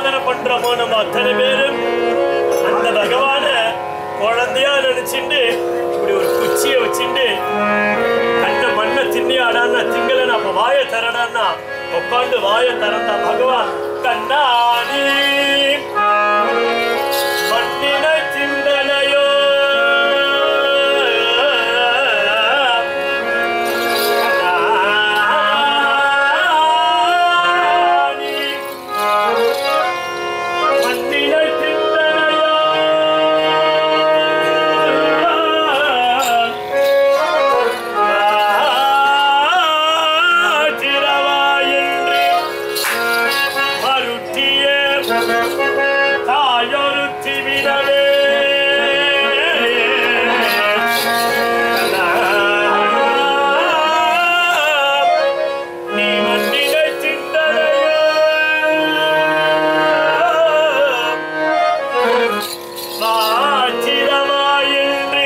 ஆராதனை பண்றோமோ நம்ம அத்தனை பேரும் அந்த பகவான குழந்தையா நினைச்சுட்டு இப்படி ஒரு குச்சியை வச்சுட்டு கண்ண மண்ணை தின்னி ஆடான்னா திங்களன் அப்ப வாயை தரடான்னா உட்காந்து வாயை திறந்தா பகவான் கண்ணாடி மண்ணினை திண்டனையோ கண்ணாடி மண்ணினை திண்டனையோ திரவாயின்றி மருட்டிய தாயொருத்தி விடவே நீ மண்ணினை திண்டனையோ மாச்சிரமாயின்றி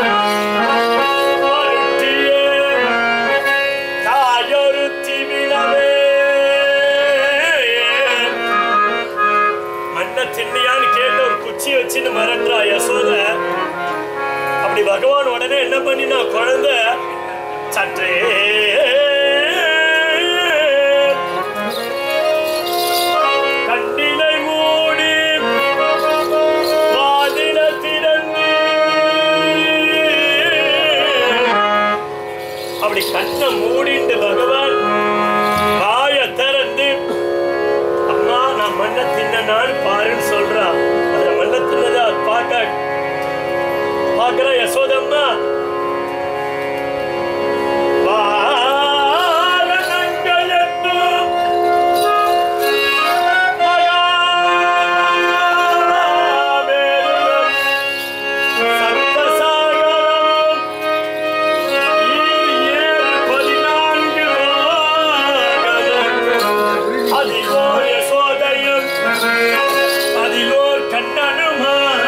மருட்டிய தாயொருத்தி விடவே மண்ணை தின்னியான்னு கேட்டு ஒரு குச்சி வச்சுன்னு மறந்துறா யசோத அப்படி பகவான் உடனே என்ன பண்ணினா குழந்தை சற்றே கண்ணினை மூடி வாதில திறந்து அப்படி கண்ணை மூடிட்டு பகவான் வாய திறந்து அம்மா நான் மண்ணை தின்னனான்னு பாருன்னு சொல்றா அதுல மண்ணை தின்னதை அது பார்க்க பார்க்கிற யசோதம்மா வாரணங்களுக்கும் மகாமேருவும் சப்தசாகரமும் ஏழு பதினான்கு லோகமும் அதிலோர் யசோதையும் அதிலோர் கண்ணனுமாய்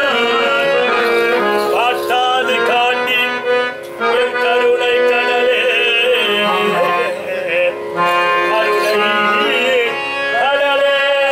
காட்டாது காட்டி என் கருணை கடலே கருணை கடலே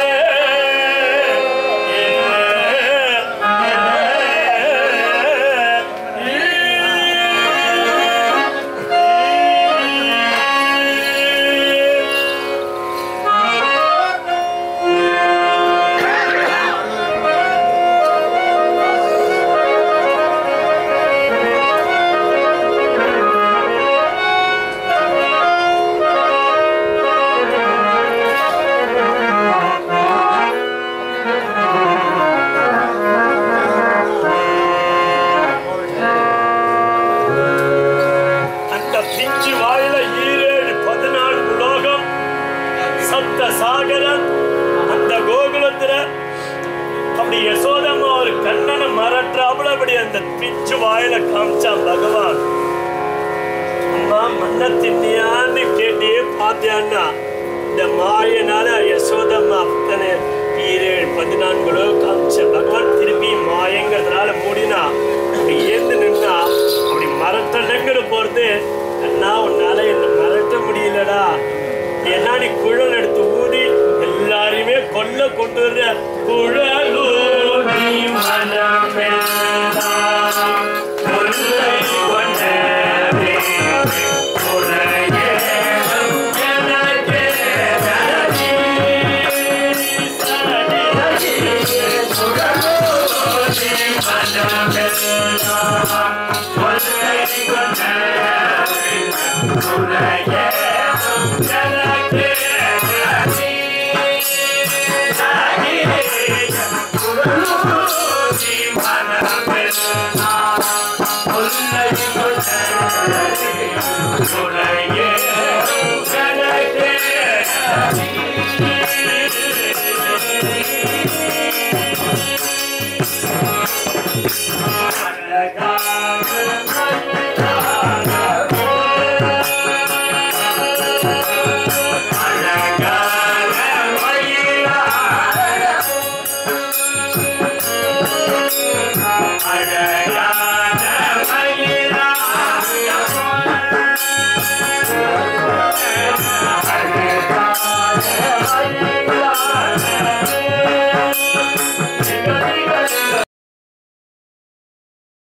அந்த பிஞ்சு வாயில ஈரேழு பதினான்கு லோகம் சப்த சாகரம் அந்த கோகுலத்துல அப்படி யசோதம்மா ஒரு கண்ணனை மறற்றாப்புல அப்படி அந்த பிஞ்சு வாயில காமிச்சான் பகவான் அம்மா மண்ண தின்னியான்னு கேட்டே பார்த்தியான்னா இந்த மாயனால யசோதம்மா அத்தனை ஈரேழு பதினான்கு லோகம் காமிச்ச பகவான் திருப்பி மாயங்கிறதுனால மூடினா அப்படி ஏந்து நின்னா அப்படி மரத்தடங்குற போறது அண்ணா உன்னால என்ன மறக்க முடியலடா என்ன நீ குழல் எடுத்து ஊதி எல்லாரையுமே கொல்ல கொண்டு வர்ற குழலூதி மனமெல்லாம்